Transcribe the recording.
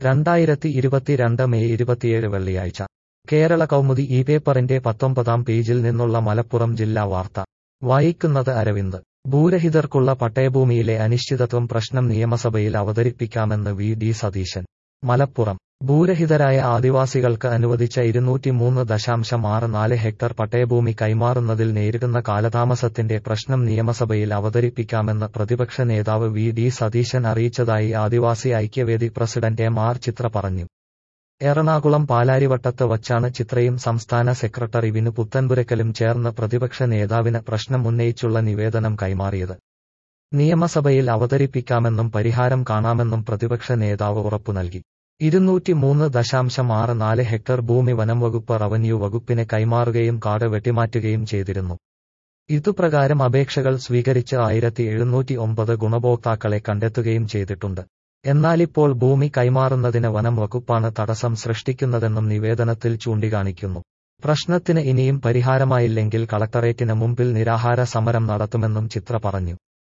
രണ്ടായിരത്തി ഇരുപത്തിരണ്ട് മെയ് ഇരുപത്തിയേഴ് വെള്ളിയാഴ്ച കേരള കൗമുദി ഈ പേപ്പറിന്റെ പത്തൊമ്പതാം പേജിൽ നിന്നുള്ള മലപ്പുറം ജില്ലാ വാർത്ത വായിക്കുന്നത് അരവിന്ദ് ഭൂരഹിതർക്കുള്ള പട്ടയഭൂമിയിലെ അനിശ്ചിതത്വം പ്രശ്നം നിയമസഭയിൽ അവതരിപ്പിക്കാമെന്ന് വി ഡി സതീശൻ മലപ്പുറം ഭൂരഹിതരായ ആദിവാസികൾക്ക് അനുവദിച്ച ഇരുന്നൂറ്റിമൂന്ന് ദശാംശം ആറ് നാല് ഹെക്ടർ പട്ടയഭൂമി കൈമാറുന്നതിൽ നേരിടുന്ന കാലതാമസത്തിന്റെ പ്രശ്നം നിയമസഭയിൽ അവതരിപ്പിക്കാമെന്ന് പ്രതിപക്ഷ നേതാവ് വി ഡി സതീശൻ അറിയിച്ചതായി Adivasi Aikyavedi president M R Chitra പറഞ്ഞു എറണാകുളം പാലാരിവട്ടത്ത് വച്ചാണ് ചിത്രയും സംസ്ഥാന സെക്രട്ടറി വിനു പുത്തൻപുരക്കലും ചേർന്ന് പ്രതിപക്ഷ നേതാവിന് പ്രശ്നം ഉന്നയിച്ചുള്ള നിവേദനം കൈമാറിയത് നിയമസഭയിൽ അവതരിപ്പിക്കാമെന്നും പരിഹാരം കാണാമെന്നും പ്രതിപക്ഷ നേതാവ് ഉറപ്പു നൽകി ഇരുന്നൂറ്റിമൂന്ന് ദശാംശം ആറ് നാല് ഹെക്ടർ ഭൂമി വനം വകുപ്പ് റവന്യൂ വകുപ്പിന് കൈമാറുകയും കാട് വെട്ടിമാറ്റുകയും ചെയ്തിരുന്നു ഇതുപ്രകാരം അപേക്ഷകൾ സ്വീകരിച്ച് ആയിരത്തി എഴുന്നൂറ്റി ഒമ്പത് ഗുണഭോക്താക്കളെ കണ്ടെത്തുകയും ചെയ്തിട്ടുണ്ട് എന്നാലിപ്പോൾ ഭൂമി കൈമാറുന്നതിന് വനം വകുപ്പാണ് തടസ്സം സൃഷ്ടിക്കുന്നതെന്നും നിവേദനത്തിൽ ചൂണ്ടിക്കാണിക്കുന്നു പ്രശ്നത്തിന് ഇനിയും പരിഹാരമായില്ലെങ്കിൽ കളക്ടറേറ്റിന് മുമ്പിൽ നിരാഹാര സമരം നടത്തുമെന്നും ചിത്ര പറഞ്ഞു